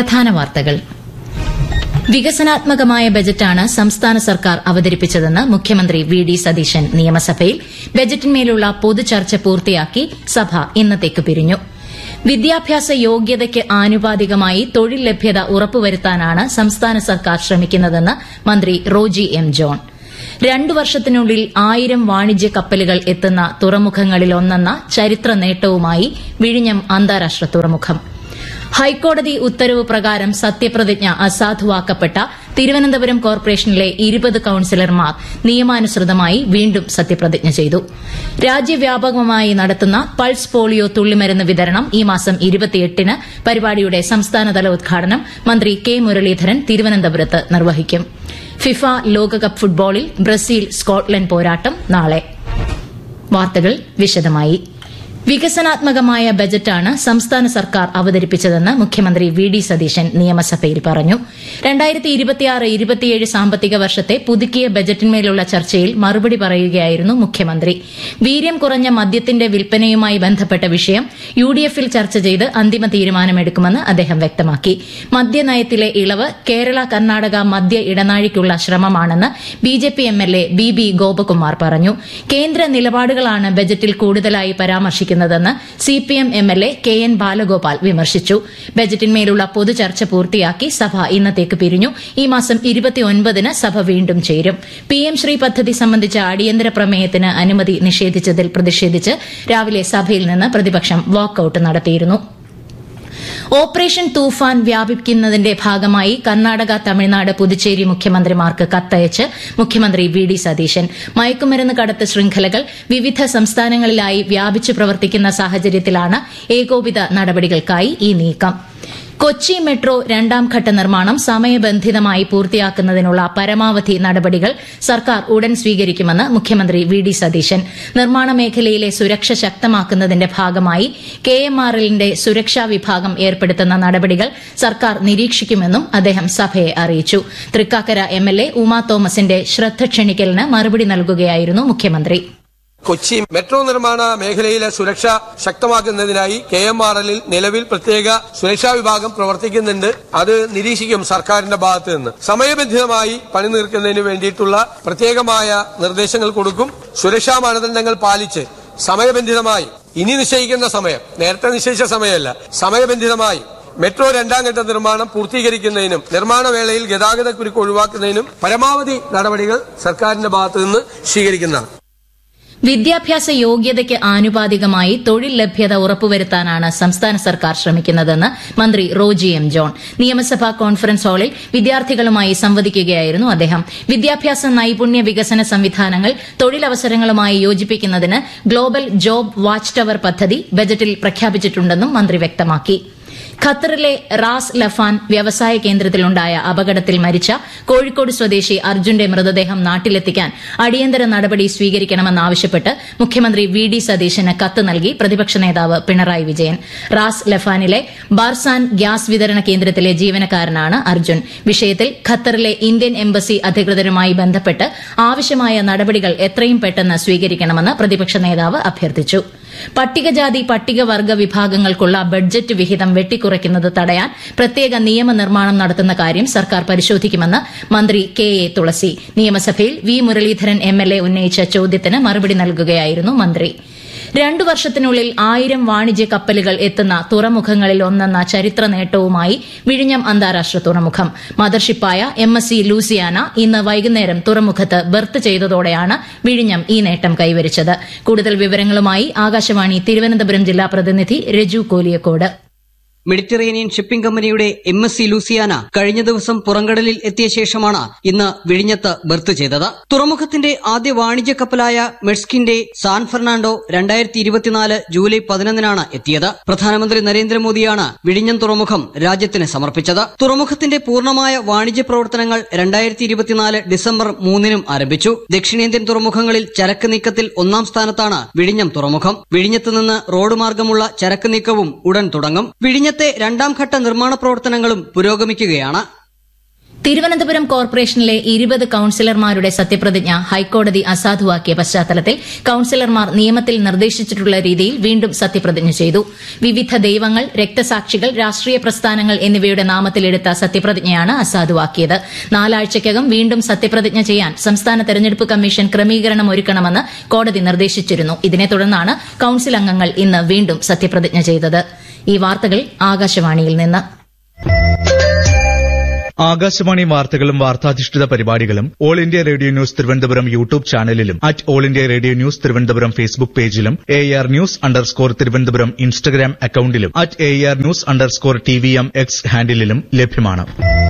പ്രധാന വാർത്തകൾ വികസനാത്മകമായ ബജറ്റാണ് സംസ്ഥാന സർക്കാർ അവതരിപ്പിച്ചതെന്ന് മുഖ്യമന്ത്രി വി ഡി സതീശൻ നിയമസഭയിൽ ബജറ്റിന്മേലുള്ള പൊതുചർച്ച പൂർത്തിയാക്കി സഭ ഇന്നത്തേക്ക് പിരിഞ്ഞു വിദ്യാഭ്യാസ യോഗ്യതയ്ക്ക് ആനുപാതികമായി തൊഴിൽ ലഭ്യത ഉറപ്പുവരുത്താനാണ് സംസ്ഥാന സർക്കാർ ശ്രമിക്കുന്നതെന്ന് മന്ത്രി റോജി എം ജോൺ രണ്ടു വർഷത്തിനുള്ളിൽ ആയിരം വാണിജ്യ കപ്പലുകൾ എത്തുന്ന തുറമുഖങ്ങളിലൊന്നെന്ന ചരിത്ര നേട്ടവുമായി വിഴിഞ്ഞം അന്താരാഷ്ട്ര തുറമുഖം ഹൈക്കോടതി ഉത്തരവ് പ്രകാരം സത്യപ്രതിജ്ഞ അസാധുവാക്കപ്പെട്ട തിരുവനന്തപുരം കോർപ്പറേഷനിലെ ഇരുപത് കൌൺസിലർമാർ നിയമാനുസൃതമായി വീണ്ടും സത്യപ്രതിജ്ഞ ചെയ്തു രാജ്യവ്യാപകമായി നടത്തുന്ന പൾസ് പോളിയോ തുള്ളിമരുന്ന് വിതരണം ഈ മാസം ഇരുപത്തിയെട്ടിന് പരിപാടിയുടെ സംസ്ഥാനതല ഉദ്ഘാടനം മന്ത്രി കെ മുരളീധരൻ തിരുവനന്തപുരത്ത് നിർവഹിക്കും ഫിഫ ലോകകപ്പ് ഫുട്ബോളിൽ ബ്രസീൽ സ്കോട്ട്ലൻഡ് പോരാട്ടം നാളെ വാർത്തകൾ വിശദമായി വികസനാത്മകമായ ബജറ്റാണ് സംസ്ഥാന സർക്കാർ അവതരിപ്പിച്ചതെന്ന് മുഖ്യമന്ത്രി വി ഡി സതീശൻ നിയമസഭയിൽ പറഞ്ഞു സാമ്പത്തിക വർഷത്തെ പുതുക്കിയ ബജറ്റിന്മേലുള്ള ചർച്ചയിൽ മറുപടി പറയുകയായിരുന്നു മുഖ്യമന്ത്രി വീര്യം കുറഞ്ഞ മദ്യത്തിന്റെ വിൽപ്പനയുമായി ബന്ധപ്പെട്ട വിഷയം യു ഡി എഫിൽ ചർച്ച ചെയ്ത് അന്തിമ തീരുമാനമെടുക്കുമെന്ന് അദ്ദേഹം വ്യക്തമാക്കി മദ്യനയത്തിലെ ഇളവ് കേരള കർണാടക മദ്യ ഇടനാഴിക്കുള്ള ശ്രമമാണെന്ന് B J P M L A B B Gopakumar പറഞ്ഞു കേന്ദ്ര നിലപാടുകളാണ് ബജറ്റിൽ കൂടുതലായി പരാമർശിക്കുന്നതെന്ന് C P M M L A K N Balagopal വിമർശിച്ചു ബജറ്റിന്മേലുള്ള പൊതുചർച്ച പൂർത്തിയാക്കി സഭ ഇന്നത്തേക്ക് പിരിഞ്ഞു ഈ മാസം ഇരുപത്തിയൊൻപതിന് സഭ വീണ്ടും ചേരും പി എം ശ്രീ പദ്ധതി സംബന്ധിച്ച അടിയന്തര പ്രമേയത്തിന് അനുമതി നിഷേധിച്ചതിൽ പ്രതിഷേധിച്ച് രാവിലെ സഭയിൽ നിന്ന് പ്രതിപക്ഷം വാക്കൌട്ട് നടത്തിയിരുന്നു ഓപ്പറേഷൻ തൂഫാൻ വ്യാപിക്കുന്നതിന്റെ ഭാഗമായി കർണാടക തമിഴ്നാട് പുതുച്ചേരി മുഖ്യമന്ത്രിമാർക്ക് കത്തയച്ച് മുഖ്യമന്ത്രി വി ഡി സതീശൻ മയക്കുമരുന്ന് കടത്ത് ശൃംഖലകൾ വിവിധ സംസ്ഥാനങ്ങളിലായി വ്യാപിച്ചു പ്രവർത്തിക്കുന്ന സാഹചര്യത്തിലാണ് ഏകോപിത നടപടികൾക്കായി ഈ നീക്കം കൊച്ചി മെട്രോ രണ്ടാം ഘട്ട നിർമ്മാണം സമയബന്ധിതമായി പൂർത്തിയാക്കുന്നതിനുള്ള പരമാവധി നടപടികൾ സർക്കാർ ഉടൻ സ്വീകരിക്കുമെന്ന് മുഖ്യമന്ത്രി വി ഡി സതീശൻ നിർമ്മാണ മേഖലയിലെ സുരക്ഷ ശക്തമാക്കുന്നതിന്റെ ഭാഗമായി കെ എം ആർ എല്ലിന്റെ സുരക്ഷാ വിഭാഗം ഏർപ്പെടുത്തുന്ന നടപടികൾ സർക്കാർ നിരീക്ഷിക്കുമെന്നും അദ്ദേഹം സഭയെ അറിയിച്ചു Thrikkakara M L A Uma തോമസിന്റെ ശ്രദ്ധ ക്ഷണിക്കലിന് മറുപടി നൽകുകയായിരുന്നു മുഖ്യമന്ത്രി കൊച്ചി മെട്രോ നിർമ്മാണ മേഖലയിലെ സുരക്ഷ ശക്തമാക്കുന്നതിനായി കെ എം ആർ എല്ലിൽ നിലവിൽ പ്രത്യേക സുരക്ഷാ വിഭാഗം പ്രവർത്തിക്കുന്നുണ്ട് അത് നിരീക്ഷിക്കും സർക്കാരിന്റെ ഭാഗത്ത് നിന്ന് സമയബന്ധിതമായി പണി തീർക്കുന്നതിന് വേണ്ടിയിട്ടുള്ള പ്രത്യേകമായ നിർദ്ദേശങ്ങൾ കൊടുക്കും സുരക്ഷാ മാനദണ്ഡങ്ങൾ പാലിച്ച് സമയബന്ധിതമായി ഇനി നിശ്ചയിക്കുന്ന സമയം നേരത്തെ നിശ്ചയിച്ച സമയമല്ല സമയബന്ധിതമായി മെട്രോ രണ്ടാം ഘട്ട നിർമ്മാണം പൂർത്തീകരിക്കുന്നതിനും നിർമ്മാണ വേളയിൽ ഗതാഗത കുരുക്ക് ഒഴിവാക്കുന്നതിനും പരമാവധി നടപടികൾ സർക്കാരിന്റെ ഭാഗത്തു നിന്ന് സ്വീകരിക്കുന്നതാണ് വിദ്യാഭ്യാസ യോഗ്യതയ്ക്ക് ആനുപാതികമായി തൊഴിൽ ലഭ്യത ഉറപ്പുവരുത്താനാണ് സംസ്ഥാന സർക്കാർ ശ്രമിക്കുന്നതെന്ന് മന്ത്രി റോജി എം ജോൺ നിയമസഭാ കോൺഫറൻസ് ഹാളിൽ വിദ്യാർത്ഥികളുമായി സംവദിക്കുകയായിരുന്നു അദ്ദേഹം വിദ്യാഭ്യാസ നൈപുണ്യ വികസന സംവിധാനങ്ങൾ തൊഴിലവസരങ്ങളുമായി യോജിപ്പിക്കുന്നതിന് ഗ്ലോബൽ ജോബ് വാച്ച് ടവർ പദ്ധതി ബജറ്റിൽ പ്രഖ്യാപിച്ചിട്ടുണ്ടെന്നും മന്ത്രി വ്യക്തമാക്കി ഖത്തറിലെ റാസ് ലഫാൻ വ്യവസായ കേന്ദ്രത്തിലുണ്ടായ അപകടത്തിൽ മരിച്ച കോഴിക്കോട് സ്വദേശി അർജുന്റെ മൃതദേഹം നാട്ടിലെത്തിക്കാൻ അടിയന്തര നടപടി സ്വീകരിക്കണമെന്നാവശ്യപ്പെട്ട് മുഖ്യമന്ത്രി വി ഡി സതീശന് കത്ത് നൽകി പ്രതിപക്ഷ നേതാവ് പിണറായി വിജയൻ റാസ് ലഫാനിലെ ബാർസാൻ ഗ്യാസ് വിതരണ കേന്ദ്രത്തിലെ ജീവനക്കാരനാണ് അർജുൻ വിഷയത്തിൽ ഖത്തറിലെ ഇന്ത്യൻ എംബസി അധികൃതരുമായി ബന്ധപ്പെട്ട് ആവശ്യമായ നടപടികൾ എത്രയും പെട്ടെന്ന് സ്വീകരിക്കണമെന്ന് പ്രതിപക്ഷ നേതാവ് അഭ്യർത്ഥിച്ചു പട്ടികജാതി പട്ടികവർഗ വിഭാഗങ്ങൾക്കുള്ള ബഡ്ജറ്റ് വിഹിതം വെട്ടിക്കുറയ്ക്കുന്നത് തടയാൻ പ്രത്യേക നിയമനിർമ്മാണം നടത്തുന്ന കാര്യം സർക്കാർ പരിശോധിക്കുമെന്ന് മന്ത്രി കെ എ തുളസി നിയമസഭയിൽ V Muraleedharan M L A ഉന്നയിച്ച ചോദ്യത്തിന് മറുപടി നൽകുകയായിരുന്നു മന്ത്രി രണ്ടു വർഷത്തിനുള്ളിൽ ആയിരം വാണിജ്യ കപ്പലുകൾ എത്തുന്ന തുറമുഖങ്ങളിൽ ഒന്നെന്ന ചരിത്ര നേട്ടവുമായി വിഴിഞ്ഞം അന്താരാഷ്ട്ര തുറമുഖം മദർഷിപ്പായ എം എസ് സി ലൂസിയാന ഇന്ന് വൈകുന്നേരം തുറമുഖത്ത് ബർത്ത് ചെയ്തതോടെയാണ് വിഴിഞ്ഞം ഈ നേട്ടം കൈവരിച്ചത് കൂടുതൽ വിവരങ്ങളുമായി ആകാശവാണി തിരുവനന്തപുരം ജില്ലാ പ്രതിനിധി രജു കോലിയക്കോട് മെഡിറ്ററേനിയൻ ഷിപ്പിംഗ് കമ്പനിയുടെ എം എസ് സി ലൂസിയാന കഴിഞ്ഞ ദിവസം പുറംകടലിൽ എത്തിയ ശേഷമാണ് ഇന്ന് വിഴിഞ്ഞത്ത് ബർത്ത് ചെയ്തത് തുറമുഖത്തിന്റെ ആദ്യ വാണിജ്യ കപ്പലായ മെഡ്സ്കിന്റെ സാൻ ഫെർണാണ്ടോ രണ്ടായിരത്തി ഇരുപത്തിനാല് ജൂലൈ പതിനൊന്നിനാണ് എത്തിയത് പ്രധാനമന്ത്രി നരേന്ദ്രമോദിയാണ് വിഴിഞ്ഞം തുറമുഖം രാജ്യത്തിന് സമർപ്പിച്ചത് തുറമുഖത്തിന്റെ പൂർണ്ണമായ വാണിജ്യ പ്രവർത്തനങ്ങൾ രണ്ടായിരത്തി ഇരുപത്തിനാല് ഡിസംബർ മൂന്നിനും ആരംഭിച്ചു ദക്ഷിണേന്ത്യൻ തുറമുഖങ്ങളിൽ ചരക്ക് നീക്കത്തിൽ ഒന്നാം സ്ഥാനത്താണ് വിഴിഞ്ഞം തുറമുഖം വിഴിഞ്ഞത്ത് നിന്ന് റോഡ് മാർഗമുള്ള ചരക്ക് നീക്കവും ഉടൻ തുടങ്ങും വിഴിഞ്ഞത്തെ രണ്ടാം ഘട്ട നിർമ്മാണ പ്രവർത്തനങ്ങളും പുരോഗമിക്കുകയാണ് തിരുവനന്തപുരം കോർപ്പറേഷനിലെ ഇരുപത് കൌൺസിലർമാരുടെ സത്യപ്രതിജ്ഞ ഹൈക്കോടതി അസാധുവാക്കിയ പശ്ചാത്തലത്തിൽ കൌൺസിലർമാർ നിയമത്തിൽ നിർദ്ദേശിച്ചിട്ടുള്ള രീതിയിൽ വീണ്ടും സത്യപ്രതിജ്ഞ ചെയ്തു വിവിധ ദൈവങ്ങൾ രക്തസാക്ഷികൾ രാഷ്ട്രീയ പ്രസ്ഥാനങ്ങൾ എന്നിവയുടെ നാമത്തിലെടുത്ത സത്യപ്രതിജ്ഞയാണ് അസാധുവാക്കിയത് നാലാഴ്ചയ്ക്കകം വീണ്ടും സത്യപ്രതിജ്ഞ ചെയ്യാൻ സംസ്ഥാന തെരഞ്ഞെടുപ്പ് കമ്മീഷൻ ക്രമീകരണം ഒരുക്കണമെന്ന് കോടതി നിർദ്ദേശിച്ചിരുന്നു ഇതിനെ തുടർന്നാണ് കൌൺസിൽ അംഗങ്ങൾ ഇന്ന് വീണ്ടും സത്യപ്രതിജ്ഞ ചെയ്തത് ഈ വാർത്തകൾ ആകാശവാണിയിൽ നിന്ന് ആകാശവാണി വാർത്തകളും വാർത്താധിഷ്ഠിത പരിപാടികളും all India radio news Thiruvananthapuram YouTube ചാനലിലും at all India radio news Thiruvananthapuram Facebook പേജിലും A R news underscore Thiruvananthapuram Instagram അക്കൌണ്ടിലും at A R news underscore T V M X ഹാൻഡിലും ലഭ്യമാണ്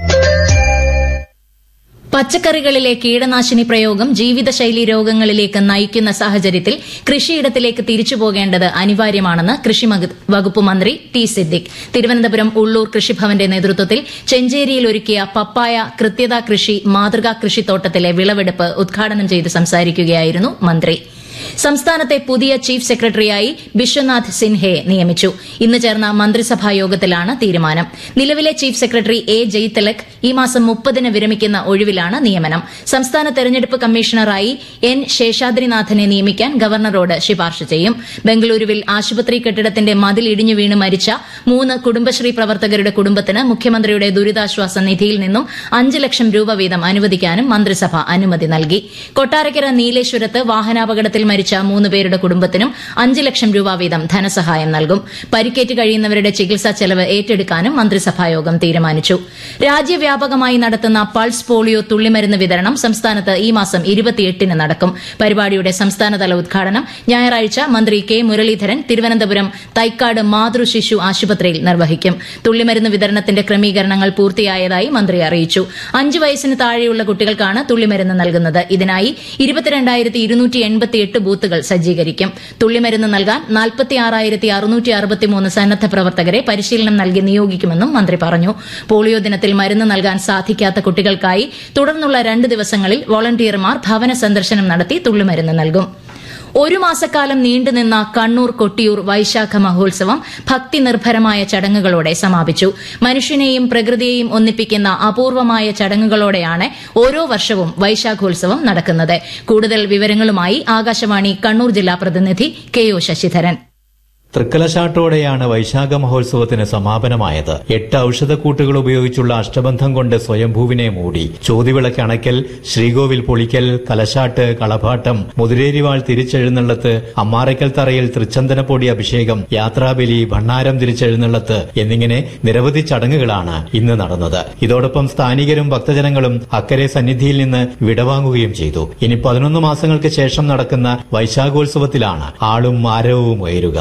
പച്ചക്കറികളിലെ കീടനാശിനി പ്രയോഗം ജീവിതശൈലി രോഗങ്ങളിലേക്ക് നയിക്കുന്ന സാഹചര്യത്തിൽ കൃഷിയിടത്തിലേക്ക് തിരിച്ചുപോകേണ്ടത് അനിവാര്യമാണെന്ന് കൃഷി വകുപ്പ് മന്ത്രി ടി സിദ്ദിഖ് തിരുവനന്തപുരം ഉള്ളൂർ കൃഷിഭവന്റെ നേതൃത്വത്തിൽ ചെഞ്ചേരിയിൽ ഒരുക്കിയ പപ്പായ കൃത്യത കൃഷി മാതൃകാ കൃഷിത്തോട്ടത്തിലെ വിളവെടുപ്പ് ഉദ്ഘാടനം ചെയ്ത് സംസാരിക്കുകയായിരുന്നു മന്ത്രി സംസ്ഥാനത്തെ പുതിയ ചീഫ് സെക്രട്ടറിയായി ബിശ്വനാഥ് സിൻഹയെ നിയമിച്ചു ഇന്ന് ചേർന്ന മന്ത്രിസഭാ യോഗത്തിലാണ് തീരുമാനം നിലവിലെ ചീഫ് സെക്രട്ടറി എ ജയ്തിലക് ഈ മാസം മുപ്പതിന് വിരമിക്കുന്ന ഒഴിവിലാണ് നിയമനം സംസ്ഥാന തെരഞ്ഞെടുപ്പ് കമ്മീഷണറായി എൻ ശേഷാദ്രിനാഥനെ നിയമിക്കാൻ ഗവർണറോട് ശുപാർശ ചെയ്യും ബംഗളൂരുവിൽ ആശുപത്രി കെട്ടിടത്തിന്റെ മതിൽ ഇടിഞ്ഞു വീണ് മരിച്ച മൂന്ന് കുടുംബശ്രീ പ്രവർത്തകരുടെ കുടുംബത്തിന് മുഖ്യമന്ത്രിയുടെ ദുരിതാശ്വാസ നിധിയിൽ നിന്നും അഞ്ച് ലക്ഷം രൂപ വീതം അനുവദിക്കാനും മന്ത്രിസഭ അനുമതി നൽകി കൊട്ടാരക്കര നീലേശ്വരത്ത് വാഹനാപകടത്തിൽ മരിച്ച മൂന്ന് പേരുടെ കുടുംബത്തിനും അഞ്ച് ലക്ഷം രൂപ വീതം ധനസഹായം നൽകും പരിക്കേറ്റ് കഴിയുന്നവരുടെ ചികിത്സാ ചെലവ് ഏറ്റെടുക്കാനും മന്ത്രിസഭായോഗം തീരുമാനിച്ചു രാജ്യവ്യാപകമായി നടത്തുന്ന പൾസ് പോളിയോ തുള്ളിമരുന്ന് വിതരണം സംസ്ഥാനത്ത് ഈ മാസം ഇരുപത്തിയെട്ടിന് നടക്കും പരിപാടിയുടെ സംസ്ഥാനതല ഉദ്ഘാടനം ഞായറാഴ്ച മന്ത്രി കെ മുരളീധരൻ തിരുവനന്തപുരം തൈക്കാട് മാതൃ ശിശു ആശുപത്രിയിൽ നിർവഹിക്കും തുള്ളിമരുന്ന് വിതരണത്തിന്റെ ക്രമീകരണങ്ങൾ പൂർത്തിയായതായി മന്ത്രി അറിയിച്ചു അഞ്ച് വയസ്സിന് താഴെയുള്ള കുട്ടികൾക്കാണ് തുള്ളിമരുന്ന് നൽകുന്നത് ഇതിനായി ഇരുപത്തിരണ്ടായിരത്തി ഇരുന്നൂറ്റി എൺപത്തിയെട്ട് ബൂത്തുകൾ സജ്ജീകരിക്കും തുള്ളിമരുന്ന് നൽകാൻ നാൽപ്പത്തിയാറായിരത്തി അറുന്നൂറ്റി അറുപത്തിമൂന്ന് സന്നദ്ധ പ്രവർത്തകരെ പരിശീലനം നൽകി നിയോഗിക്കുമെന്നും മന്ത്രി പറഞ്ഞു പോളിയോ ദിനത്തിൽ മരുന്ന് നൽകാൻ സാധിക്കാത്ത കുട്ടികൾക്കായി തുടർന്നുള്ള രണ്ട് ദിവസങ്ങളിൽ വോളണ്ടിയർമാർ ഭവന സന്ദർശനം നടത്തി തുള്ളിമരുന്ന് നൽകും ഒരു മാസക്കാലം നീണ്ടുനിന്ന കണ്ണൂർ കൊട്ടിയൂർ വൈശാഖ മഹോത്സവം ഭക്തി നിർഭരമായ ചടങ്ങുകളോടെ സമാപിച്ചു മനുഷ്യനെയും പ്രകൃതിയെയും ഒന്നിപ്പിക്കുന്ന അപൂർവമായ ചടങ്ങുകളോടെയാണ് ഓരോ വർഷവും വൈശാഖോത്സവം നടക്കുന്നത് കൂടുതൽ വിവരങ്ങളുമായി ആകാശവാണി കണ്ണൂർ ജില്ലാ പ്രതിനിധി കെ ഒ ശശിധരൻ തൃക്കലശാട്ടോടെയാണ് വൈശാഖ മഹോത്സവത്തിന് സമാപനമായത് എട്ട് ഔഷധക്കൂട്ടുകൾ ഉപയോഗിച്ചുള്ള അഷ്ടബന്ധം കൊണ്ട് സ്വയംഭൂവിനെ മൂടി ചോതിവിളക്ക് അണയ്ക്കൽ ശ്രീകോവിൽ പൊളിക്കൽ കലശാട്ട് കളഭാട്ടം മുതിരേരിവാൾ തിരിച്ചെഴുന്നള്ളത്ത് അമ്മാറയ്ക്കൽ തറയിൽ തൃച്ചന്ദനപ്പൊടി അഭിഷേകം യാത്രാബലി ഭണ്ണാരം തിരിച്ചെഴുന്നള്ളത്ത് എന്നിങ്ങനെ നിരവധി ചടങ്ങുകളാണ് ഇന്ന് നടന്നത് ഇതോടൊപ്പം സ്ഥാനികരും ഭക്തജനങ്ങളും അക്കരെ സന്നിധിയിൽ നിന്ന് വിടവാങ്ങുകയും ചെയ്തു ഇനി പതിനൊന്ന് മാസങ്ങൾക്ക് ശേഷം നടക്കുന്ന വൈശാഖോത്സവത്തിലാണ് ആളും ആരവവും ഉയരുക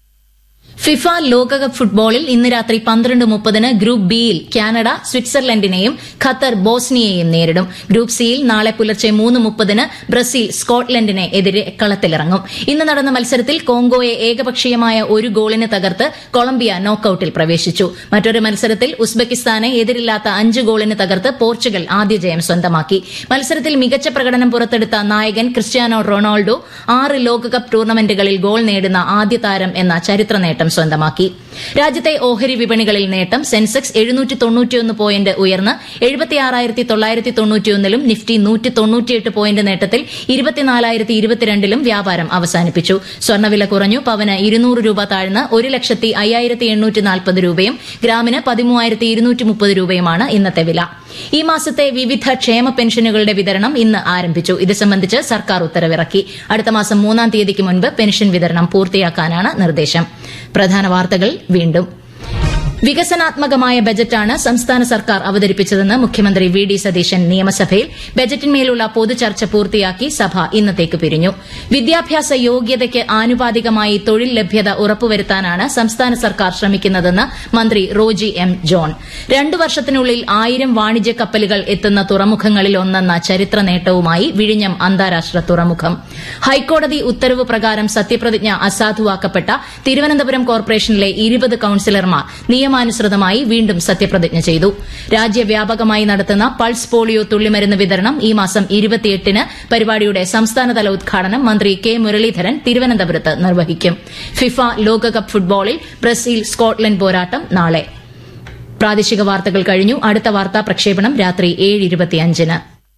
ഫിഫ ലോകകപ്പ് ഫുട്ബോളിൽ ഇന്ന് രാത്രി പന്ത്രണ്ട് മുപ്പതിന് ഗ്രൂപ്പ് ബിയിൽ കാനഡ സ്വിറ്റ്സർലൻഡിനെയും ഖത്തർ ബോസ്നിയയെയും നേരിടും ഗ്രൂപ്പ് സിയിൽ നാളെ പുലർച്ചെ മൂന്ന് മുപ്പതിന് ബ്രസീൽ സ്കോട്ട്ലൻഡിനെ എതിരെ കളത്തിലിറങ്ങും ഇന്ന് നടന്ന മത്സരത്തിൽ കോങ്കോയെ ഏകപക്ഷീയമായ ഒരു ഗോളിന് തകർത്ത് കൊളംബിയ നോക്കൌട്ടിൽ പ്രവേശിച്ചു മറ്റൊരു മത്സരത്തിൽ ഉസ്ബെക്കിസ്ഥാനെ എതിരില്ലാത്ത അഞ്ച് ഗോളിന് തകർത്ത് പോർച്ചുഗൽ ആദ്യ ജയം സ്വന്തമാക്കി മത്സരത്തിൽ മികച്ച പ്രകടനം പുറത്തെടുത്ത നായകൻ ക്രിസ്ത്യാനോ റൊണാൾഡോ ആറ് ലോകകപ്പ് ടൂർണമെന്റുകളിൽ ഗോൾ നേടുന്ന ആദ്യ താരം എന്ന ചരിത്ര നേട്ടം സ്വന്തമാക്കി രാജ്യത്തെ ഓഹരി വിപണികളിൽ നേട്ടം സെൻസെക്സ് എഴുന്നൂറ്റി തൊണ്ണൂറ്റിയൊന്ന് പോയിന്റ് ഉയർന്ന് എഴുപത്തിയാറായിരത്തി തൊള്ളായിരത്തി തൊണ്ണൂറ്റിയൊന്നിലും നിഫ്റ്റി നൂറ്റി തൊണ്ണൂറ്റിയെട്ട് പോയിന്റ് നേട്ടത്തിൽ ഇരുപത്തിനാലായിരത്തി ഇരുപത്തിരണ്ടിലും വ്യാപാരം അവസാനിപ്പിച്ചു സ്വർണ്ണവില കുറഞ്ഞു പവന് ഇരുന്നൂറ് രൂപ താഴ്ന്ന് ഒരു ലക്ഷത്തി അയ്യായിരത്തി എണ്ണൂറ്റി നാൽപ്പത് രൂപയും ഗ്രാമിന് പതിമൂവായിരത്തി ഇരുന്നൂറ്റി മുപ്പത് രൂപയുമാണ് ഇന്നത്തെ വില ഈ മാസത്തെ വിവിധ ക്ഷേമ പെൻഷനുകളുടെ വിതരണം ഇന്ന് ആരംഭിച്ചു ഇത് സംബന്ധിച്ച് സർക്കാർ ഉത്തരവിറക്കി അടുത്ത മാസം മൂന്നാം തീയതിക്ക് മുൻപ് പെൻഷൻ വിതരണം പൂർത്തിയാക്കാനാണ് നിർദ്ദേശം പ്രധാന വാർത്തകൾ വീണ്ടും വികസനാത്മകമായ ബജറ്റാണ് സംസ്ഥാന സർക്കാർ അവതരിപ്പിച്ചതെന്ന് മുഖ്യമന്ത്രി വി ഡി സതീശൻ നിയമസഭയിൽ ബജറ്റിന്മേലുള്ള പൊതുചർച്ച പൂർത്തിയാക്കി സഭ ഇന്നത്തേക്ക് പിരിഞ്ഞു വിദ്യാഭ്യാസ യോഗ്യതയ്ക്ക് ആനുപാതികമായി തൊഴിൽ ലഭ്യത ഉറപ്പുവരുത്താനാണ് സംസ്ഥാന സർക്കാർ ശ്രമിക്കുന്നതെന്ന് മന്ത്രി റോജി എം ജോൺ രണ്ടു വർഷത്തിനുള്ളിൽ ആയിരം വാണിജ്യ കപ്പലുകൾ എത്തുന്ന തുറമുഖങ്ങളിൽ ഒന്നെന്ന ചരിത്ര നേട്ടവുമായി വിഴിഞ്ഞം അന്താരാഷ്ട്ര തുറമുഖം ഹൈക്കോടതി ഉത്തരവ് പ്രകാരം സത്യപ്രതിജ്ഞ അസാധുവാക്കപ്പെട്ട തിരുവനന്തപുരം കോർപ്പറേഷനിലെ ഇരുപത് കൌൺസിലർമാർ നിയമാനുസൃതമായി വീണ്ടും സത്യപ്രതിജ്ഞ ചെയ്തു രാജ്യവ്യാപകമായി നടത്തുന്ന പൾസ് പോളിയോ തുള്ളിമരുന്ന് വിതരണം ഈ മാസം ഇരുപത്തിയെട്ടിന് പരിപാടിയുടെ സംസ്ഥാനതല ഉദ്ഘാടനം മന്ത്രി കെ മുരളീധരൻ തിരുവനന്തപുരത്ത് നിർവഹിക്കും ഫിഫ ലോകകപ്പ് ഫുട്ബോളിൽ ബ്രസീൽ സ്കോട്ട്ലൻഡ് പോരാട്ടം നാളെ പ്രാദേശിക വാർത്തകൾ കഴിഞ്ഞു അടുത്ത വാർത്താ പ്രക്ഷേപണം രാത്രി ഏഴ് ഇരുപത്തിയഞ്ചിന്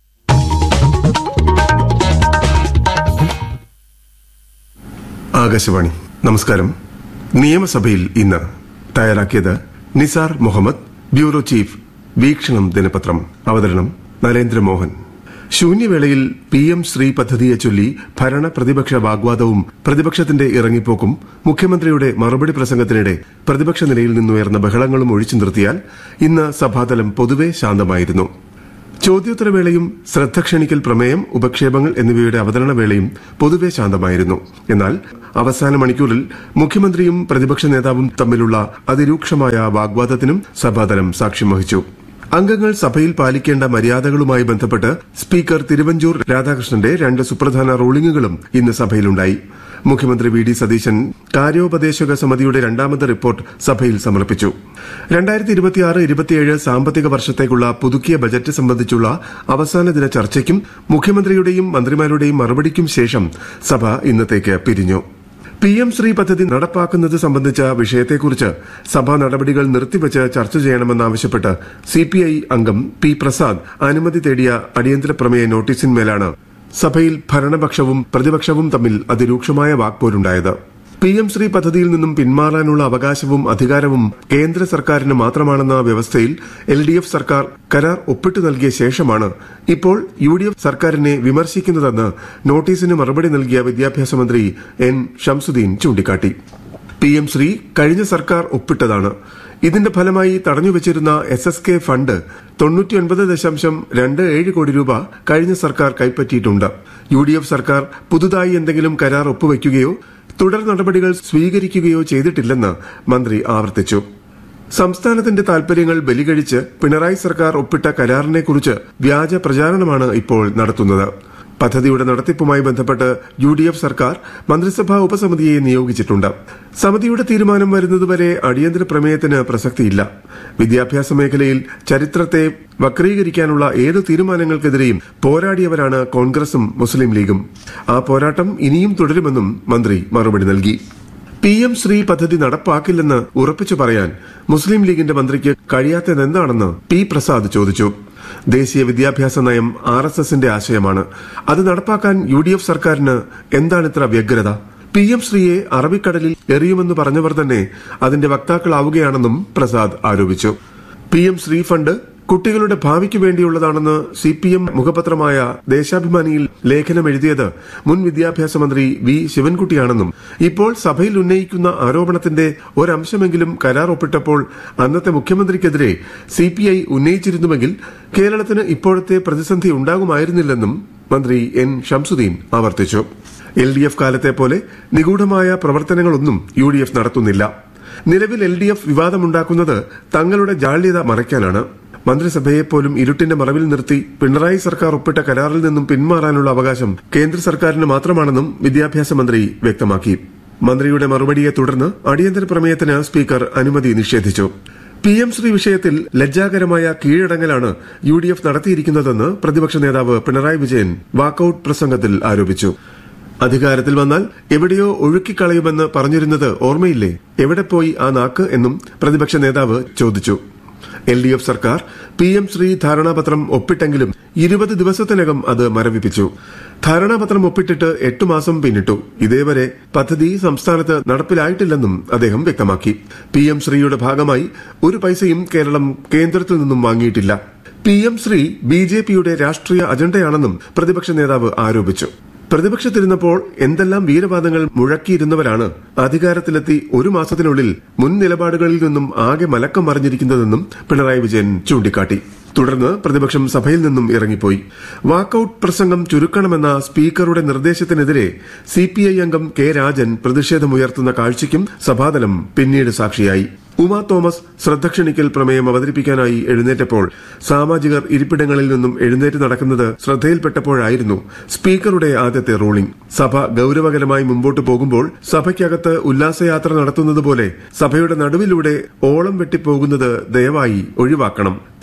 ആകാശവാണി നമസ്കാരം നിയമസഭയിൽ ഇന്ന് തയ്യാറാക്കിയത് നിസാർ മുഹമ്മദ് ബ്യൂറോ ചീഫ് വീക്ഷണം ദിനപത്രം അവതരണം നരേന്ദ്രമോഹൻ ശൂന്യവേളയിൽ പി എം ശ്രീ പദ്ധതിയെ ചൊല്ലി ഭരണ പ്രതിപക്ഷ വാഗ്വാദവും പ്രതിപക്ഷത്തിന്റെ ഇറങ്ങിപ്പോക്കും മുഖ്യമന്ത്രിയുടെ മറുപടി പ്രസംഗത്തിനിടെ പ്രതിപക്ഷ നിലയിൽ നിന്നുയർന്ന ബഹളങ്ങളും ഒഴിച്ചു നിർത്തിയാൽ ഇന്ന് സഭാതലം പൊതുവെ ശാന്തമായിരുന്നു ചോദ്യോത്തരവേളയും ശ്രദ്ധ ക്ഷണിക്കൽ പ്രമേയം ഉപക്ഷേപങ്ങൾ എന്നിവയുടെ അവതരണവേളയും പൊതുവെ ശാന്തമായിരുന്നു എന്നാൽ അവസാന മണിക്കൂറിൽ മുഖ്യമന്ത്രിയും പ്രതിപക്ഷ നേതാവും തമ്മിലുള്ള അതിരൂക്ഷമായ വാഗ്വാദത്തിനും സഭാതലം സാക്ഷ്യം വഹിച്ചു അംഗങ്ങൾ സഭയിൽ പാലിക്കേണ്ട മര്യാദകളുമായി ബന്ധപ്പെട്ട് സ്പീക്കർ തിരുവഞ്ചൂർ രാധാകൃഷ്ണന്റെ രണ്ട് സുപ്രധാന റൂളിംഗുകളും ഇന്ന് സഭയിലുണ്ടായി മുഖ്യമന്ത്രി വി ഡി സതീശൻ കാര്യോപദേശക സമിതിയുടെ രണ്ടാമത്തെ റിപ്പോർട്ട് സഭയിൽ സമർപ്പിച്ചു രണ്ടായിരത്തി ഇരുപത്തിയാറ് ഇരുപത്തിയേഴ് സാമ്പത്തിക വർഷത്തേക്കുള്ള പുതുക്കിയ ബജറ്റ് സംബന്ധിച്ചുള്ള അവസാന ദിന ചർച്ചയ്ക്കും മുഖ്യമന്ത്രിയുടെയും മന്ത്രിമാരുടെയും മറുപടിക്കും ശേഷം സഭ ഇന്നത്തേക്ക് പിരിഞ്ഞു പി എം ശ്രീ പദ്ധതി നടപ്പാക്കുന്നത് സംബന്ധിച്ച വിഷയത്തെക്കുറിച്ച് സഭാ നടപടികൾ നിർത്തിവച്ച് ചർച്ച ചെയ്യണമെന്നാവശ്യപ്പെട്ട് സിപിഐ അംഗം പി പ്രസാദ് അനുമതി തേടിയ അടിയന്തര പ്രമേയ നോട്ടീസിന്മേലാണ് സഭയിൽ ഭരണപക്ഷവും പ്രതിപക്ഷവും തമ്മിൽ അതിരൂക്ഷമായ വാക്പോരുണ്ടായത് പി എം ശ്രീ പദ്ധതിയിൽ നിന്നും പിന്മാറാനുള്ള അവകാശവും അധികാരവും കേന്ദ്ര സർക്കാരിന് മാത്രമാണെന്ന വ്യവസ്ഥയിൽ എൽ ഡി എഫ് സർക്കാർ കരാർ ഒപ്പിട്ടു നൽകിയ ശേഷമാണ് ഇപ്പോൾ യു ഡി എഫ് സർക്കാരിനെ വിമർശിക്കുന്നതെന്ന് നോട്ടീസിന് മറുപടി നൽകിയ വിദ്യാഭ്യാസ മന്ത്രി എൻ ഷംസുദ്ദീൻ ചൂണ്ടിക്കാട്ടി പി എം ശ്രീ കഴിഞ്ഞ സർക്കാർ ഒപ്പിട്ടതാണ് ഇതിന്റെ ഫലമായി തടഞ്ഞുവച്ചിരുന്ന എസ് എസ് കെ ഫണ്ട് തൊണ്ണൂറ്റിയൊൻപത് ദശാംശം രണ്ട് ഏഴ് കോടി രൂപ കഴിഞ്ഞ സർക്കാർ കൈപ്പറ്റിയിട്ടുണ്ട് യു ഡി എഫ് സർക്കാർ പുതുതായി എന്തെങ്കിലും കരാർ ഒപ്പുവയ്ക്കുകയോ തുടർ നടപടികൾ സ്വീകരിക്കുകയോ ചെയ്തിട്ടില്ലെന്ന് മന്ത്രി ആവർത്തിച്ചു സംസ്ഥാനത്തിന്റെ താൽപര്യങ്ങൾ ബലികഴിച്ച് പിണറായി സർക്കാർ ഒപ്പിട്ട കരാറിനെക്കുറിച്ച് വ്യാജ പ്രചാരണമാണ് ഇപ്പോൾ നടത്തുന്നത് പദ്ധതിയുടെ നടത്തിപ്പുമായി ബന്ധപ്പെട്ട് യു ഡി എഫ് സർക്കാർ മന്ത്രിസഭാ ഉപസമിതിയെ നിയോഗിച്ചിട്ടുണ്ട് സമിതിയുടെ തീരുമാനം വരുന്നതുവരെ അടിയന്തര പ്രമേയത്തിന് പ്രസക്തിയില്ല വിദ്യാഭ്യാസ മേഖലയിൽ ചരിത്രത്തെ വക്രീകരിക്കാനുള്ള ഏതു തീരുമാനങ്ങൾക്കെതിരെയും പോരാടിയവരാണ് കോൺഗ്രസും മുസ്ലിം ലീഗും ആ പോരാട്ടം ഇനിയും തുടരുമെന്നും മന്ത്രി മറുപടി നൽകി പി എം ശ്രീ പദ്ധതി നടപ്പാക്കില്ലെന്ന് ഉറപ്പിച്ചു പറയാൻ മുസ്ലിം ലീഗിന്റെ മന്ത്രിക്ക് കഴിയാത്തതെന്താണെന്ന് പി പ്രസാദ് ചോദിച്ചു ദേശീയ വിദ്യാഭ്യാസ നയം ആർ എസ് എസിന്റെ ആശയമാണ് അത് നടപ്പാക്കാൻ യു ഡി എഫ് സർക്കാരിന് എന്താണിത്ര വ്യഗ്രത പി എം ശ്രീയെ അറബിക്കടലിൽ എറിയുമെന്ന് പറഞ്ഞവർ തന്നെ അതിന്റെ വക്താക്കളാവുകയാണെന്നും പ്രസാദ് ആരോപിച്ചു പി എം ശ്രീ ഫണ്ട് കുട്ടികളുടെ ഭാവിക്ക് വേണ്ടിയുള്ളതാണെന്ന് സി പി എം മുഖപത്രമായ ദേശാഭിമാനിയിൽ ലേഖനം എഴുതിയത് മുൻ വിദ്യാഭ്യാസ മന്ത്രി വി ശിവൻകുട്ടിയാണെന്നും ഇപ്പോൾ സഭയിൽ ഉന്നയിക്കുന്ന ആരോപണത്തിന്റെ ഒരംശമെങ്കിലും കരാർ ഒപ്പിട്ടപ്പോൾ അന്നത്തെ മുഖ്യമന്ത്രിക്കെതിരെ സി പി ഐ ഉന്നയിച്ചിരുന്നുവെങ്കിൽ കേരളത്തിന് ഇപ്പോഴത്തെ പ്രതിസന്ധി ഉണ്ടാകുമായിരുന്നില്ലെന്നും മന്ത്രി എൻ ഷംസുദ്ദീൻ ആവർത്തിച്ചു എൽ ഡി എഫ് കാലത്തെ പോലെ നിഗൂഢമായ പ്രവർത്തനങ്ങളൊന്നും യു ഡി എഫ് നടത്തുന്നില്ല നിലവിൽ എൽ ഡി എഫ് വിവാദമുണ്ടാക്കുന്നത് തങ്ങളുടെ ജാള്യത മറയ്ക്കാനാണ് മന്ത്രിസഭയെപ്പോലും ഇരുട്ടിന്റെ മറവിൽ നിർത്തി പിണറായി സർക്കാർ ഒപ്പിട്ട കരാറിൽ നിന്നും പിന്മാറാനുള്ള അവകാശം കേന്ദ്ര സർക്കാരിന് മാത്രമാണെന്നും വിദ്യാഭ്യാസ മന്ത്രി വ്യക്തമാക്കി മന്ത്രിയുടെ മറുപടിയെ തുടർന്ന് അടിയന്തര പ്രമേയത്തിന് സ്പീക്കർ അനുമതി നിഷേധിച്ചു പി എം ശ്രീ വിഷയത്തിൽ ലജ്ജാകരമായ കീഴടങ്ങലാണ് യു ഡി എഫ് നടത്തിയിരിക്കുന്നതെന്ന് പ്രതിപക്ഷ നേതാവ് പിണറായി വിജയൻ വാക്കൌട്ട് പ്രസംഗത്തിൽ ആരോപിച്ചു അധികാരത്തിൽ വന്നാൽ എവിടെയോ ഒഴുക്കിക്കളയുമെന്ന് പറഞ്ഞിരുന്നത് ഓർമ്മയില്ലേ എവിടെ പോയി ആ നാക്ക് എന്നും പ്രതിപക്ഷ നേതാവ് ചോദിച്ചു എൽ ഡി എഫ് സർക്കാർ പി എം ശ്രീ ധാരണാപത്രം ഒപ്പിട്ടെങ്കിലും ഇരുപത് ദിവസത്തിനകം അത് മരവിപ്പിച്ചു ധാരണാപത്രം ഒപ്പിട്ടിട്ട് എട്ടു മാസം പിന്നിട്ടു ഇതേവരെ പദ്ധതി സംസ്ഥാനത്ത് നടപ്പിലായിട്ടില്ലെന്നും അദ്ദേഹം വ്യക്തമാക്കി പി എം ശ്രീയുടെ ഭാഗമായി ഒരു പൈസയും കേരളം കേന്ദ്രത്തിൽ നിന്നും വാങ്ങിയിട്ടില്ല പി എം ശ്രീ ബി ജെ പിയുടെ രാഷ്ട്രീയ അജണ്ടയാണെന്നും പ്രതിപക്ഷ നേതാവ് ആരോപിച്ചു പ്രതിപക്ഷത്തിരുന്നപ്പോൾ എന്തെല്ലാം വീരവാദങ്ങൾ മുഴക്കിയിരുന്നവരാണ് അധികാരത്തിലെത്തി ഒരു മാസത്തിനുള്ളിൽ മുൻ നിലപാടുകളിൽ നിന്നും ആകെ മലക്കം മറിഞ്ഞിരിക്കുന്നതെന്നും പിണറായി വിജയൻ ചൂണ്ടിക്കാട്ടി തുടർന്ന് പ്രതിപക്ഷം സഭയിൽ നിന്നും ഇറങ്ങിപ്പോയി വാക്കൌട്ട് പ്രസംഗം ചുരുക്കണമെന്ന സ്പീക്കറുടെ നിർദ്ദേശത്തിനെതിരെ സിപിഐ അംഗം കെ രാജൻ പ്രതിഷേധമുയർത്തുന്ന കാഴ്ചയ്ക്കും സഭാതലം പിന്നീട് സാക്ഷിയായി ഉമാ തോമസ് ശ്രദ്ധ ക്ഷണിക്കൽ പ്രമേയം അവതരിപ്പിക്കാനായി എഴുന്നേറ്റപ്പോൾ സാമാജികർ ഇരിപ്പിടങ്ങളിൽ നിന്നും എഴുന്നേറ്റ് നടക്കുന്നത് ശ്രദ്ധയിൽപ്പെട്ടപ്പോഴായിരുന്നു സ്പീക്കറുടെ ആദ്യത്തെ റൂളിംഗ് സഭ ഗൌരവകരമായി മുമ്പോട്ട് പോകുമ്പോൾ സഭയ്ക്കകത്ത് ഉല്ലാസയാത്ര നടത്തുന്നത് പോലെ സഭയുടെ നടുവിലൂടെ ഓളം വെട്ടിപ്പോകുന്നത് ദയവായി ഒഴിവാക്കണം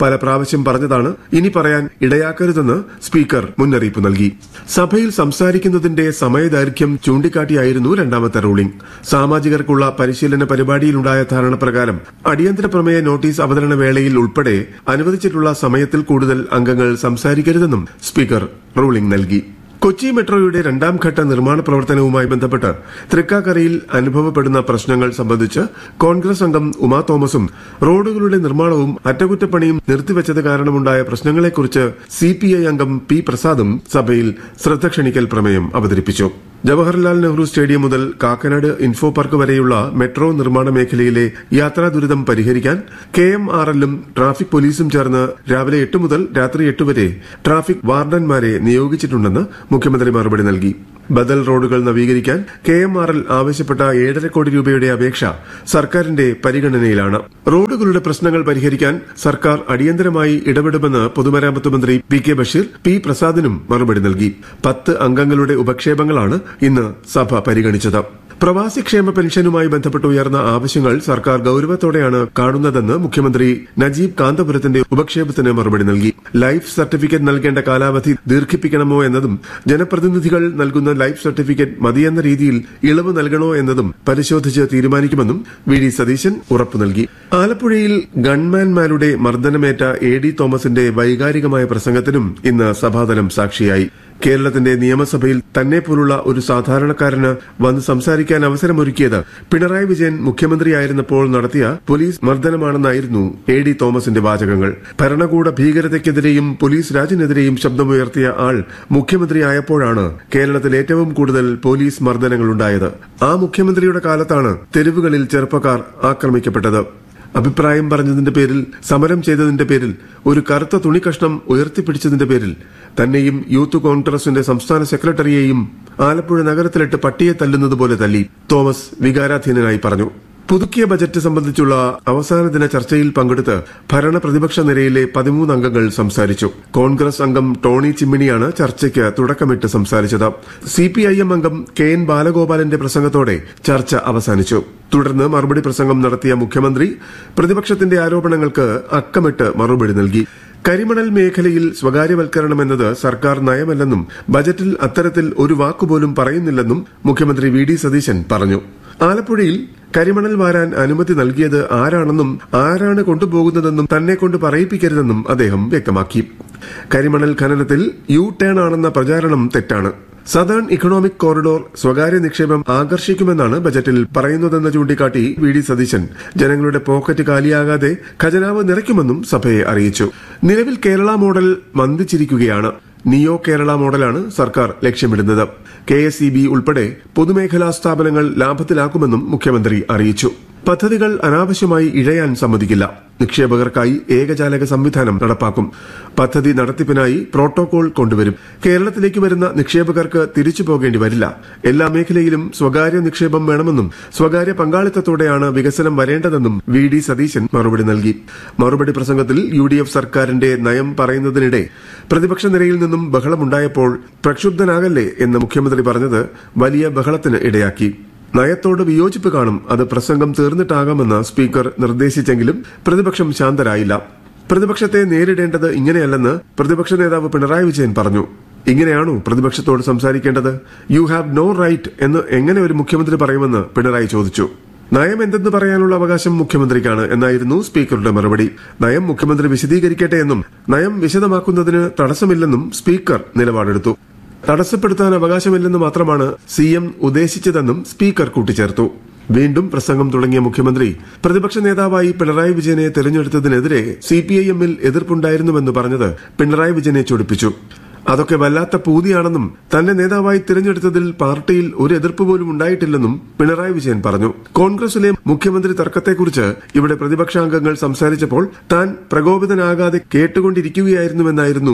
പല പ്രാവശ്യം പറഞ്ഞതാണ് ഇനി പറയാൻ ഇടയാക്കരുതെന്ന് സ്പീക്കർ മുന്നറിയിപ്പ് നൽകി സഭയിൽ സംസാരിക്കുന്നതിന്റെ സമയദൈർഘ്യം ചൂണ്ടിക്കാട്ടിയായിരുന്നു രണ്ടാമത്തെ റൂളിംഗ് സാമാജികർക്കുള്ള പരിശീലന പരിപാടിയിലുണ്ടായ ധാരണപ്രകാരം അടിയന്തര പ്രമേയ നോട്ടീസ് അവതരണ വേളയിൽ ഉൾപ്പെടെ അനുവദിച്ചിട്ടുള്ള സമയത്തിൽ കൂടുതൽ അംഗങ്ങൾ സംസാരിക്കരുതെന്നും സ്പീക്കർ റൂളിംഗ് നൽകി കൊച്ചി മെട്രോയുടെ രണ്ടാം ഘട്ട നിർമ്മാണ പ്രവർത്തനവുമായി ബന്ധപ്പെട്ട് തൃക്കാക്കരയിൽ അനുഭവപ്പെടുന്ന പ്രശ്നങ്ങൾ സംബന്ധിച്ച് കോൺഗ്രസ് അംഗം ഉമാ തോമസും റോഡുകളുടെ നിർമ്മാണവും അറ്റകുറ്റപ്പണിയും നിർത്തിവച്ചത് കാരണമുണ്ടായ പ്രശ്നങ്ങളെക്കുറിച്ച് സിപിഐ അംഗം പി പ്രസാദും സഭയിൽ ശ്രദ്ധ ക്ഷണിക്കൽ പ്രമേയം അവതരിപ്പിച്ചു ജവഹർലാൽ നെഹ്റു സ്റ്റേഡിയം മുതൽ കാക്കനാട് ഇൻഫോ പാർക്ക് വരെയുള്ള മെട്രോ നിർമ്മാണ മേഖലയിലെ യാത്രാ ദുരിതം പരിഹരിക്കാൻ കെ എം ആർ എല്ലും ട്രാഫിക് പോലീസും ചേർന്ന് രാവിലെ എട്ട് മുതൽ രാത്രി എട്ട് വരെ ട്രാഫിക് വാർഡന്മാരെ നിയോഗിച്ചിട്ടുണ്ടെന്ന് മുഖ്യമന്ത്രി മറുപടി നൽകി ബദൽ റോഡുകൾ നവീകരിക്കാൻ കെ എം ആർ എൽ ആവശ്യപ്പെട്ട ഏഴര കോടി രൂപയുടെ അപേക്ഷ സർക്കാരിന്റെ പരിഗണനയിലാണ് റോഡുകളുടെ പ്രശ്നങ്ങൾ പരിഹരിക്കാൻ സർക്കാർ അടിയന്തരമായി ഇടപെടുമെന്ന് പൊതുമരാമത്ത് മന്ത്രി പി കെ ബഷീർ പി പ്രസാദിനും മറുപടി നൽകി പത്ത് അംഗങ്ങളുടെ ഉപക്ഷേപങ്ങളാണ് ഇന്ന് സഭ പരിഗണിച്ചത് പ്രവാസി ക്ഷേമ പെൻഷനുമായി ബന്ധപ്പെട്ട് ഉയർന്ന ആവശ്യങ്ങൾ സർക്കാർ ഗൌരവത്തോടെയാണ് കാണുന്നതെന്ന് മുഖ്യമന്ത്രി നജീബ് കാന്തപുരത്തിന്റെ ഉപക്ഷേപത്തിന് മറുപടി നൽകി ലൈഫ് സർട്ടിഫിക്കറ്റ് നൽകേണ്ട കാലാവധി ദീർഘിപ്പിക്കണമോ എന്നതും ജനപ്രതിനിധികൾ നൽകുന്ന ലൈഫ് സർട്ടിഫിക്കറ്റ് മതിയെന്ന രീതിയിൽ ഇളവ് നൽകണോ എന്നതും പരിശോധിച്ച് തീരുമാനിക്കുമെന്നും വി ഡി സതീശൻ ഉറപ്പു നൽകി ആലപ്പുഴയിൽ ഗൺമാൻമാരുടെ മർദ്ദനമേറ്റ എ ഡി തോമസിന്റെ വൈകാരികമായ പ്രസംഗത്തിനും ഇന്ന് സഭാതലം സാക്ഷിയായി കേരളത്തിന്റെ നിയമസഭയിൽ തന്നെ പോലുള്ള ഒരു സാധാരണക്കാരന് വന്ന് സംസാരിക്കാൻ അവസരമൊരുക്കിയത് പിണറായി വിജയൻ മുഖ്യമന്ത്രിയായിരുന്നപ്പോൾ നടത്തിയ പോലീസ് മർദ്ദനമാണെന്നായിരുന്നു എ ഡി തോമസിന്റെ വാചകങ്ങൾ ഭരണകൂട ഭീകരതയ്ക്കെതിരെയും പോലീസ് രാജിനെതിരെയും ശബ്ദമുയർത്തിയ ആൾ മുഖ്യമന്ത്രിയായപ്പോഴാണ് കേരളത്തിൽ ഏറ്റവും കൂടുതൽ പോലീസ് മർദ്ദനങ്ങളുണ്ടായത് ആ മുഖ്യമന്ത്രിയുടെ കാലത്താണ് തെരുവുകളിൽ ചെറുപ്പക്കാർ ആക്രമിക്കപ്പെട്ടത് അഭിപ്രായം പറഞ്ഞതിന്റെ പേരിൽ സമരം ചെയ്തതിന്റെ പേരിൽ ഒരു കറുത്ത തുണിക്കഷ്ണം ഉയർത്തിപ്പിടിച്ചതിന്റെ പേരിൽ തന്നെയും യൂത്ത് കോൺഗ്രസിന്റെ സംസ്ഥാന സെക്രട്ടറിയെയും ആലപ്പുഴ നഗരത്തിലിട്ട് പട്ടിയെ തല്ലുന്നത് പോലെ തല്ലി തോമസ് വികാരാധീനനായി പറഞ്ഞു പുതുക്കിയ ബജറ്റ് സംബന്ധിച്ചുള്ള അവസാന ദിന ചർച്ചയിൽ പങ്കെടുത്ത് ഭരണ പ്രതിപക്ഷ നിരയിലെ പതിമൂന്ന് അംഗങ്ങൾ സംസാരിച്ചു കോൺഗ്രസ് അംഗം ടോണി ചിമ്മിണിയാണ് ചർച്ചയ്ക്ക് തുടക്കമിട്ട് സംസാരിച്ചത് സിപിഐഎം അംഗം കെ എൻ ബാലഗോപാലന്റെ പ്രസംഗത്തോടെ ചർച്ച അവസാനിച്ചു തുടർന്ന് മറുപടി പ്രസംഗം നടത്തിയ മുഖ്യമന്ത്രി പ്രതിപക്ഷത്തിന്റെ ആരോപണങ്ങൾക്ക് അക്കമിട്ട് മറുപടി നൽകി കരിമണൽ മേഖലയിൽ സ്വകാര്യവൽക്കരണമെന്നത് സർക്കാർ നയമല്ലെന്നും ബജറ്റിൽ അത്തരത്തിൽ ഒരു വാക്കുപോലും പറയുന്നില്ലെന്നും മുഖ്യമന്ത്രി വി ഡി സതീശൻ പറഞ്ഞു ആലപ്പുഴയിൽ കരിമണൽ വാരാൻ അനുമതി നൽകിയത് ആരാണെന്നും ആരാണ് കൊണ്ടുപോകുന്നതെന്നും തന്നെ കൊണ്ട് പറയിപ്പിക്കരുതെന്നും അദ്ദേഹം വ്യക്തമാക്കി കരിമണൽ ഖനനത്തിൽ യു ടേൺ ആണെന്ന പ്രചാരണം തെറ്റാണ് സദേൺ ഇക്കണോമിക് കോറിഡോർ സ്വകാര്യ നിക്ഷേപം ആകർഷിക്കുമെന്നാണ് ബജറ്റിൽ പറയുന്നതെന്ന് ചൂണ്ടിക്കാട്ടി വി ഡി സതീശൻ ജനങ്ങളുടെ പോക്കറ്റ് കാലിയാകാതെ ഖജനാവ് നിറയ്ക്കുമെന്നും സഭയെ അറിയിച്ചു നിലവിൽ കേരള മോഡൽ മന്ദിച്ചിരിക്കുകയാണ് നിയോ കേരള മോഡലാണ് സർക്കാർ ലക്ഷ്യമിടുന്നത് കെ എസ് ഇ ബി ഉൾപ്പെടെ പൊതുമേഖലാ സ്ഥാപനങ്ങൾ ലാഭത്തിലാക്കുമെന്നും മുഖ്യമന്ത്രി അറിയിച്ചു പദ്ധതികൾ അനാവശ്യമായി ഇഴയാൻ സമ്മതിക്കില്ല നിക്ഷേപകർക്കായി ഏകജാലക സംവിധാനം നടപ്പാക്കും പദ്ധതി നടത്തിപ്പിനായി പ്രോട്ടോകോൾ കൊണ്ടുവരും കേരളത്തിലേക്ക് വരുന്ന നിക്ഷേപകർക്ക് തിരിച്ചു പോകേണ്ടി വരില്ല എല്ലാ മേഖലയിലും സ്വകാര്യ നിക്ഷേപം വേണമെന്നും സ്വകാര്യ പങ്കാളിത്തത്തോടെയാണ് വികസനം വരേണ്ടതെന്നും വി ഡി സതീശൻ മറുപടി നൽകി മറുപടി പ്രസംഗത്തിൽ യു ഡി എഫ് സർക്കാരിന്റെ നയം പറയുന്നതിനിടെ പ്രതിപക്ഷ നിരയിൽ നിന്നും ബഹളമുണ്ടായപ്പോൾ പ്രക്ഷുബ്ധനാകല്ലേ എന്ന് മുഖ്യമന്ത്രി പറഞ്ഞത് വലിയ ബഹളത്തിന് ഇടയാക്കി നയത്തോട് വിയോജിപ്പ് കാണും അത് പ്രസംഗം തീർന്നിട്ടാകാമെന്ന് സ്പീക്കർ നിർദ്ദേശിച്ചെങ്കിലും പ്രതിപക്ഷം ശാന്തരായില്ല പ്രതിപക്ഷത്തെ നേരിടേണ്ടത് ഇങ്ങനെയല്ലെന്ന് പ്രതിപക്ഷ നേതാവ് പിണറായി വിജയൻ പറഞ്ഞു ഇങ്ങനെയാണോ പ്രതിപക്ഷത്തോട് സംസാരിക്കേണ്ടത് യു ഹാവ് നോ റൈറ്റ് എന്ന് എങ്ങനെ ഒരു മുഖ്യമന്ത്രി പറയുമെന്ന് പിണറായി ചോദിച്ചു നയം എന്തെന്ന് പറയാനുള്ള അവകാശം മുഖ്യമന്ത്രിക്കാണ് എന്നായിരുന്നു സ്പീക്കറുടെ മറുപടി നയം മുഖ്യമന്ത്രി വിശദീകരിക്കട്ടെ എന്നും നയം വിശദമാക്കുന്നതിന് തടസ്സമില്ലെന്നും സ്പീക്കർ നിലപാടെടുത്തു തടസ്സപ്പെടുത്താൻ അവകാശമില്ലെന്ന് മാത്രമാണ് സി എം ഉദ്ദേശിച്ചതെന്നും സ്പീക്കർ കൂട്ടിച്ചേർത്തു വീണ്ടും പ്രസംഗം തുടങ്ങിയ മുഖ്യമന്ത്രി പ്രതിപക്ഷ നേതാവായി പിണറായി വിജയനെ തെരഞ്ഞെടുത്തതിനെതിരെ സിപിഐഎമ്മിൽ എതിർപ്പുണ്ടായിരുന്നുവെന്ന് പറഞ്ഞത് പിണറായി വിജയനെ ചൊടിപ്പിച്ചു അതൊക്കെ വല്ലാത്ത പൂതിയാണെന്നും തന്നെ നേതാവായി തിരഞ്ഞെടുത്തതിൽ പാർട്ടിയിൽ ഒരു എതിർപ്പ് പോലും ഉണ്ടായിട്ടില്ലെന്നും പിണറായി വിജയൻ പറഞ്ഞു കോൺഗ്രസിലെ മുഖ്യമന്ത്രി തർക്കത്തെക്കുറിച്ച് ഇവിടെ പ്രതിപക്ഷാംഗങ്ങൾ സംസാരിച്ചപ്പോൾ താൻ പ്രകോപിതനാകാതെ കേട്ടുകൊണ്ടിരിക്കുകയായിരുന്നുവെന്നായിരുന്നു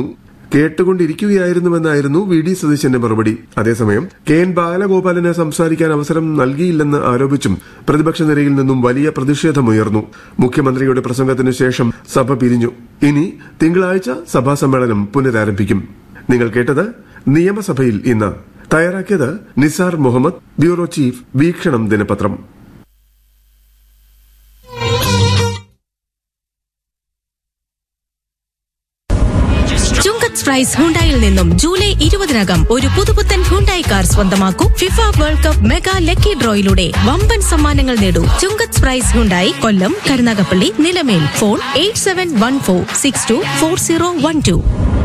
കേട്ടുകൊണ്ടിരിക്കുകയായിരുന്നുവെന്നായിരുന്നു വി ഡി സതീശന്റെ മറുപടി അതേസമയം കെ എൻ ബാലഗോപാലിന് സംസാരിക്കാൻ അവസരം നൽകിയില്ലെന്ന് ആരോപിച്ചും പ്രതിപക്ഷ നിരയിൽ നിന്നും വലിയ പ്രതിഷേധമുയർന്നു മുഖ്യമന്ത്രിയുടെ പ്രസംഗത്തിനു ശേഷം സഭ പിരിഞ്ഞു ഇനി തിങ്കളാഴ്ച സഭാ സമ്മേളനം പുനരാരംഭിക്കും നിങ്ങൾ കേട്ടത് നിയമസഭയിൽ ഇന്ന് തയ്യാറാക്കിയത് നിസാർ മുഹമ്മദ് ബ്യൂറോ ചീഫ് വീക്ഷണം ദിനപത്രം പ്രൈസ് ഹുണ്ടായിൽ നിന്നും ജൂലൈ ഇരുപതിനകം ഒരു പുതുപുത്തൻ ഹുണ്ടായി കാർ സ്വന്തമാക്കൂ FIFA world cup mega lucky ഡ്രോയിലൂടെ വമ്പൻ സമ്മാനങ്ങൾ നേടൂ Chungath prize Hyundai Kollam Karunagappally Nilamel phone eight seven one four six two four zero one to